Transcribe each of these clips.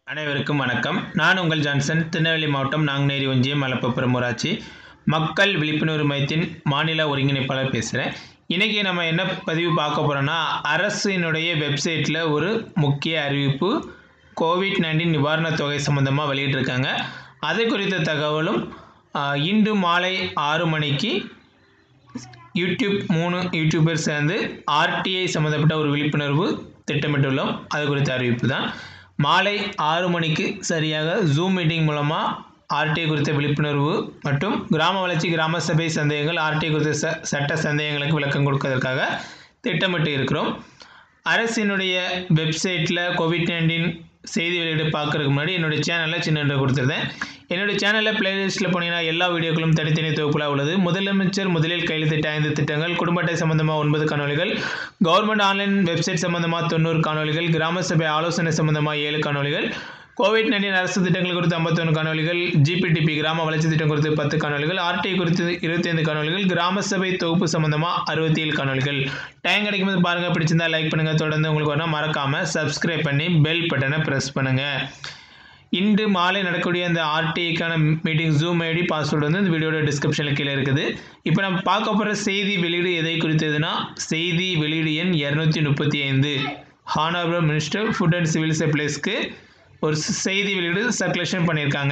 அனைவருக்கும் வணக்கம் நான் உங்கள் ஜான்சன் திருநெல்வேலி மாவட்டம் நாங்குநேரி ஒன்றியம் மலப்பபுரம் ஊராட்சி மக்கள் விழிப்புணர்வு மையத்தின் மாநில ஒருங்கிணைப்பாளர் பேசுகிறேன் இன்றைக்கி நம்ம என்ன பதிவு பார்க்க போகிறோன்னா அரசினுடைய வெப்சைட்டில் ஒரு முக்கிய அறிவிப்பு கோவிட் நைன்டீன் நிவாரணத் தொகை சம்மந்தமாக வெளியிட்டிருக்காங்க அது குறித்த தகவலும் ஆஹ், இன்று மாலை ஆறு மணிக்கு யூடியூப் மூணு யூடியூபர் சேர்ந்து ஆர்டிஐ சம்மந்தப்பட்ட ஒரு விழிப்புணர்வு திட்டமிட்டுள்ளோம் அது குறித்த அறிவிப்பு தான் மாலை ஆறு மணிக்கு சரியாக ஜூம் மீட்டிங் மூலமாக ஆர்டிஐ குறித்த விழிப்புணர்வு மற்றும் கிராம வளர்ச்சி கிராம சபை சந்தேகங்கள் ஆர்டிஐ குறித்த ச சட்ட சந்தேகங்களுக்கு விளக்கம் கொடுப்பதற்காக திட்டமிட்டு இருக்கிறோம் அரசினுடைய வெப்சைட்டில் கோவிட் நைன்டீன் செய்தி வெளியீடு பார்க்கறதுக்கு முன்னாடி என்னுடைய சேனலில் சின்ன கொடுத்துருந்தேன் என்னுடைய சேனலில் பிளேலிஸ்ட்டில் போனீங்கன்னா எல்லா வீடியோக்களும் தனித்தனி தொகுப்புலாக உள்ளது முதலமைச்சர் முதலில் கையெழுத்திட்ட ஐந்து திட்டங்கள் குடும்ப அட்டை சம்பந்தமாக ஒன்பது காணொலிகள் கவர்மெண்ட் ஆன்லைன் வெப்சைட் சம்பந்தமாக தொண்ணூறு காணொலிகள் கிராம சபை ஆலோசனை சம்பந்தமாக ஏழு காணொலிகள் கோவிட் நைன்டீன் அரசு திட்டங்கள் குறித்து ஐம்பத்தொன்று காணொலிகள் ஜிபிடிபி கிராம வளர்ச்சி திட்டம் குறித்து பத்து காணொலிகள் ஆர்டிஐ குறித்து இருபத்தைந்து காணொலிகள் கிராம சபை தொகுப்பு சம்பந்தமாக அறுபத்தி ஏழு காணொலிகள் டைம் கிடைக்கும்போது பாருங்கள் பிடிச்சிருந்தா லைக் பண்ணுங்கள் தொடர்ந்து உங்களுக்கு வேணால் மறக்காமல் சப்ஸ்கிரைப் பண்ணி பெல் பட்டனை ப்ரெஸ் பண்ணுங்கள் இன்று மாலை நடக்கக்கூடிய அந்த ஆர்டிஐக்கான மீட்டிங் ஜூம் ஐடி பாஸ்வேர்டு வந்து இந்த வீடியோட டிஸ்கிரிப்ஷனில் கீழே இருக்குது இப்போ நம்ம பார்க்க போகிற செய்தி வெளியீடு எதை குறித்ததுன்னா செய்தி வெளியீடு எண் இரநூத்தி முப்பத்தி ஐந்து honourable minister food and civil சப்ளைஸ்க்கு ஒரு செய்தி வெளியீடு சர்க்குலேஷன் பண்ணியிருக்காங்க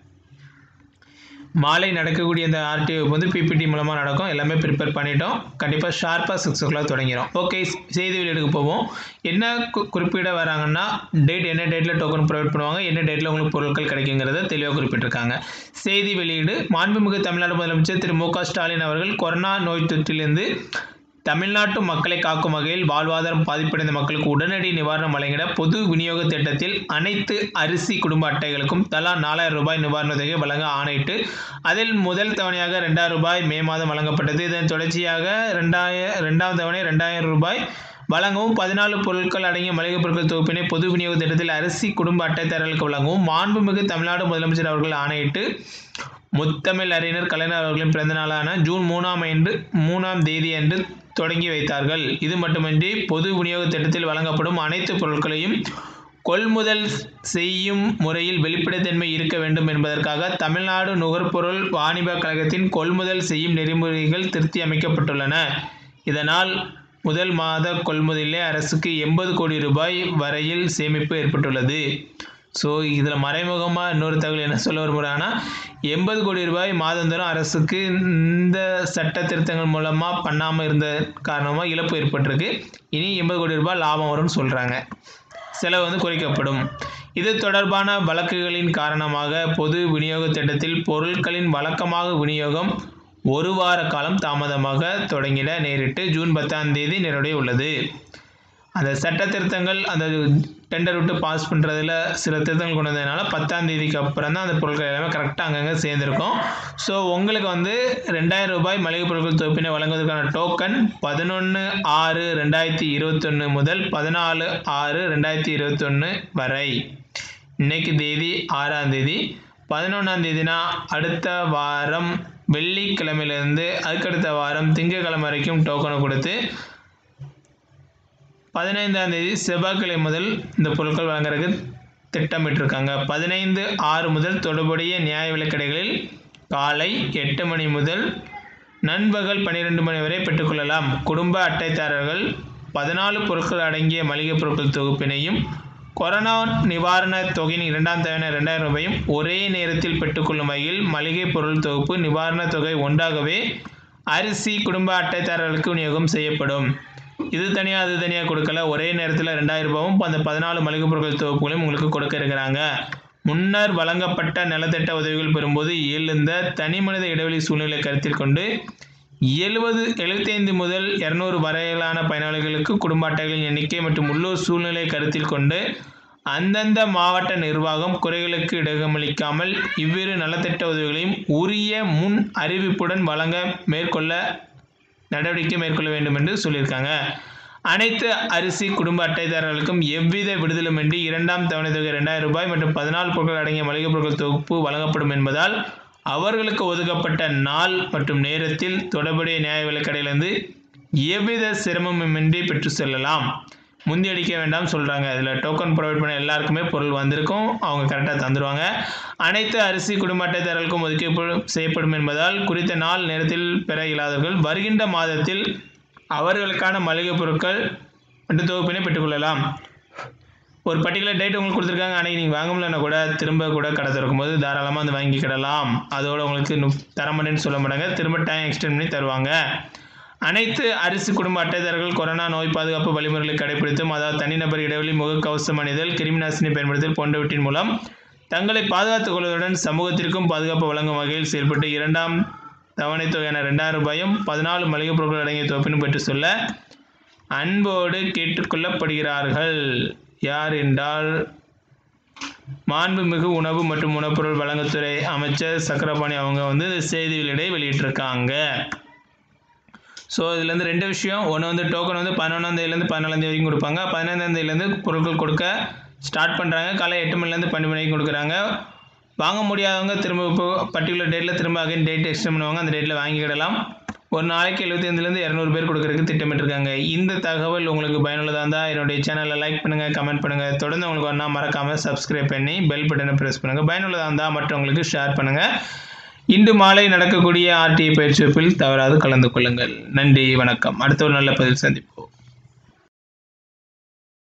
மாலை நடக்கக்கூடிய இந்த ஆர்டிஓ வந்து பிபிடி மூலமாக நடக்கும் எல்லாமே ப்ரிப்பேர் பண்ணிட்டோம் கண்டிப்பாக ஷார்ப்பாக சிக்ஸ் ஓ கிளாக் தொடங்கிடும் ஓகே செய்தி வெளியீடுக்கு போவோம் என்ன கு- குறிப்பிட வராங்கன்னா டேட் என்ன டேட்டில் டோக்கன் ப்ரொவைட் பண்ணுவாங்க என்ன டேட்டில் உங்களுக்கு பொருட்கள் கிடைக்குங்கிறத தெளிவாக குறிப்பிட்டிருக்காங்க செய்தி வெளியீடு மாண்புமிகு தமிழ்நாடு முதலமைச்சர் திரு மு க ஸ்டாலின் அவர்கள் கொரோனா நோய் தொற்றிலிருந்து தமிழ்நாட்டு மக்களை காக்கும் வகையில் வாழ்வாதாரம் பாதிப்படைந்த மக்களுக்கு உடனடி நிவாரணம் வழங்கிட பொது விநியோக திட்டத்தில் அனைத்து அரிசி குடும்ப அட்டைகளுக்கும் தலா நாலாயிரம் ரூபாய் நிவாரண தொகை வழங்க ஆணையிட்டு அதில் முதல் தவணையாக ரெண்டாயிரம் ரூபாய் மே மாதம் வழங்கப்பட்டது இதன் தொடர்ச்சியாக ரெண்டாய ரெண்டாம் தவணை ரெண்டாயிரம் ரூபாய் வழங்கவும் பதினாலு பொருட்கள் அடங்கிய மளிகை பொருட்கள் தொகுப்பினை பொது விநியோக திட்டத்தில் அரிசி குடும்ப அட்டைதாரர்களுக்கு வழங்கவும் மாண்புமிகு தமிழ்நாடு முதலமைச்சர் அவர்கள் ஆணையிட்டு முத்தமிழ் அறிஞர் கலைஞர் அவர்களின் பிறந்த நாளான ஜூன் மூணாம் ஆண்டு மூணாம் தேதி அன்று தொடங்கி வைத்தார்கள் இது மட்டுமின்றி பொது விநியோக திட்டத்தில் வழங்கப்படும் அனைத்து பொருட்களையும் கொள்முதல் செய்யும் முறையில் வெளிப்படைத்தன்மை இருக்க வேண்டும் என்பதற்காக தமிழ்நாடு நுகர்பொருள் வாணிப கழகத்தின் கொள்முதல் செய்யும் நெறிமுறைகள் திருத்தி அமைக்கப்பட்டுள்ளன இதனால் முதல் மாத கொள்முதலிலே அரசுக்கு எண்பது கோடி ரூபாய் வரையில் சேமிப்பு ஏற்பட்டுள்ளது ஸோ இதில் மறைமுகமாக இன்னொரு தகவல் என்ன சொல்ல விரும்புகிறாங்கன்னா எண்பது கோடி ரூபாய் மாதந்தோறும் அரசுக்கு இந்த சட்ட திருத்தங்கள் மூலமாக பண்ணாமல் இருந்த காரணமாக இழப்பு ஏற்பட்டிருக்கு இனி எண்பது கோடி ரூபாய் லாபம் வரும்னு சொல்கிறாங்க செலவு வந்து குறைக்கப்படும் இது தொடர்பான வழக்குகளின் காரணமாக பொது விநியோக திட்டத்தில் பொருட்களின் வழக்கமாக விநியோகம் ஒரு வார காலம் தாமதமாக தொடங்கிட நேரிட்டு ஜூன் பத்தாம் தேதி நிறைவடைய உள்ளது அந்த சட்ட திருத்தங்கள் அந்த டெண்டர் விட்டு பாஸ் பண்ணுறதுல சில திருத்தங்கள் கொண்டு வந்ததுனால பத்தாம் தேதிக்கு அப்புறம் தான் அந்த பொருட்கள் எல்லாமே கரெக்டாக அங்கங்கே சேர்ந்துருக்கும் ஸோ உங்களுக்கு வந்து ரெண்டாயிரம் ரூபாய் மளிகை பொருட்கள் தொகுப்பினை வழங்குவதற்கான டோக்கன் பதினொன்று ஆறு ரெண்டாயிரத்தி இருபத்தொன்று முதல் பதினாலு ஆறு ரெண்டாயிரத்தி இருபத்தொன்று வரை இன்னைக்கு தேதி ஆறாம் தேதி பதினொன்றாம் தேதினா அடுத்த வாரம் வெள்ளிக்கிழமையிலேருந்து அதுக்கடுத்த வாரம் திங்கட்கிழமை வரைக்கும் டோக்கனை கொடுத்து பதினைந்தாம் தேதி செவ்வாய்க்கிழமை முதல் இந்த பொருட்கள் வழங்குறதுக்கு திட்டமிட்டிருக்காங்க பதினைந்து ஆறு முதல் தொடர்புடைய நியாய விலைக்கடைகளில் காலை எட்டு மணி முதல் நண்பகல் பன்னிரெண்டு மணி வரை பெற்றுக்கொள்ளலாம் குடும்ப அட்டைதாரர்கள் பதினாலு பொருட்கள் அடங்கிய மளிகை பொருட்கள் தொகுப்பினையும் கொரோனா நிவாரணத் தொகையின் இரண்டாம் தவணை ரெண்டாயிரம் ரூபாயும் ஒரே நேரத்தில் பெற்றுக்கொள்ளும் வகையில் மளிகை பொருள் தொகுப்பு நிவாரணத் தொகை ஒன்றாகவே அரிசி குடும்ப அட்டைதாரர்களுக்கு விநியோகம் செய்யப்படும் இது தனியாக அது தனியாக கொடுக்கல ஒரே நேரத்தில் ரெண்டாயிரம் ரூபாவும் அந்த பதினாலு மளிகை பொருட்கள் தொகுப்புகளையும் உங்களுக்கு கொடுக்க இருக்கிறாங்க முன்னர் வழங்கப்பட்ட நலத்திட்ட உதவிகள் பெறும்போது எழுந்த தனி மனித இடைவெளி சூழ்நிலை கருத்தில் கொண்டு எழுபது எழுபத்தைந்து முதல் இரநூறு வரையிலான பயனாளிகளுக்கு குடும்ப அட்டைகளின் எண்ணிக்கை மற்றும் உள்ளூர் சூழ்நிலை கருத்தில் கொண்டு அந்தந்த மாவட்ட நிர்வாகம் குறைகளுக்கு இடமளிக்காமல் இவ்விரு நலத்திட்ட உதவிகளையும் உரிய முன் அறிவிப்புடன் வழங்க மேற்கொள்ள நடவடிக்கை மேற்கொள்ள வேண்டும் என்று சொல்லியிருக்காங்க அனைத்து அரிசி குடும்ப அட்டைதாரர்களுக்கும் எவ்வித விடுதலுமின்றி இரண்டாம் தவணை தொகை ரெண்டாயிரம் ரூபாய் மற்றும் பதினாலு பொருட்கள் அடங்கிய மளிகை பொருட்கள் தொகுப்பு வழங்கப்படும் என்பதால் அவர்களுக்கு ஒதுக்கப்பட்ட நாள் மற்றும் நேரத்தில் தொடர்புடைய நியாய விலைக்கடையிலிருந்து எவ்வித சிரமமுமின்றி பெற்று செல்லலாம் முந்தி அடிக்க வேண்டாம் சொல்கிறாங்க இதில் டோக்கன் ப்ரொவைட் பண்ண எல்லாருக்குமே பொருள் வந்திருக்கும் அவங்க கரெக்டாக தந்துடுவாங்க அனைத்து அரிசி குடும்ப அட்டைதாரர்களுக்கும் ஒதுக்கீடு செய்யப்படும் என்பதால் குறித்த நாள் நேரத்தில் பெற இயலாதவர்கள் வருகின்ற மாதத்தில் அவர்களுக்கான மளிகை பொருட்கள் மற்றும் தொகுப்பினை பெற்றுக்கொள்ளலாம் ஒரு பர்டிகுலர் டேட் உங்களுக்கு கொடுத்துருக்காங்க அன்றைக்கி நீங்கள் வாங்க முடியலன்னா கூட திரும்ப கூட கடை திறக்கும் போது தாராளமாக வந்து வாங்கிக்கிடலாம் அதோட உங்களுக்கு நு- தர மாட்டேன்னு சொல்ல மாட்டாங்க திரும்ப டைம் எக்ஸ்டெண்ட் பண்ணி தருவாங்க அனைத்து அரிசி குடும்ப அட்டைதாரர்கள் கொரோனா நோய் பாதுகாப்பு வழிமுறைகளை கடைபிடித்தும் அதாவது தனிநபர் இடைவெளி முகக்கவசம் அணிதல் கிருமிநாசினி பயன்படுத்தல் போன்றவற்றின் மூலம் தங்களை பாதுகாத்துக் கொள்வதுடன் சமூகத்திற்கும் பாதுகாப்பு வழங்கும் வகையில் செயல்பட்டு இரண்டாம் தவணை தொகையான ரெண்டாயிரம் ரூபாயும் பதினாலு மளிகைப் பொருட்கள் அடங்கிய தொகுப்பினும் பெற்று சொல்ல அன்போடு கேட்டுக்கொள்ளப்படுகிறார்கள் யார் என்றால் மாண்புமிகு உணவு மற்றும் உணவுப்பொருள் வழங்குத்துறை அமைச்சர் சக்கரபாணி அவங்க வந்து செய்தி வெளியிடை வெளியிட்டிருக்காங்க ஸோ இதுலேருந்து ரெண்டு விஷயம் ஒன்று வந்து டோக்கன் வந்து பதினொன்றாம் தேதியிலேருந்து பதினாலாம் தேதி வரைக்கும் கொடுப்பாங்க பதினைந்தாம் தேதியிலேருந்து பொருட்கள் கொடுக்க ஸ்டார்ட் பண்ணுறாங்க காலை எட்டு மணிலேருந்து பன்னெண்டு மணி வரைக்கும் கொடுக்குறாங்க வாங்க முடியாதவங்க திரும்ப இப்போ பர்டிகுலர் டேட்டில் திரும்ப அகைன் டேட் எக்ஸ்டெண்ட் பண்ணுவாங்க அந்த டேட்டில் வாங்கிக்கிடலாம் ஒரு நாளைக்கு எழுபத்தைந்துலேருந்து இரநூறு பேர் கொடுக்கறதுக்கு திட்டமிட்டிருக்காங்க இந்த தகவல் உங்களுக்கு பயனுள்ளதாக இருந்தால் என்னுடைய சேனலை லைக் பண்ணுங்கள் கமெண்ட் பண்ணுங்கள் தொடர்ந்து உங்களுக்கு ஒன்றா மறக்காமல் சப்ஸ்கிரைப் பண்ணி பெல் பட்டனை ப்ரெஸ் பண்ணுங்கள் பயனுள்ளதாக இருந்தால் மற்றவங்களுக்கு ஷேர் பண்ணுங்கள் இன்று மாலை நடக்கக்கூடிய ஆர்டிஐ பயிற்சி வகுப்பில் தவறாது கலந்து கொள்ளுங்கள் நன்றி வணக்கம் அடுத்த ஒரு நல்ல பதில் சந்திப்போம்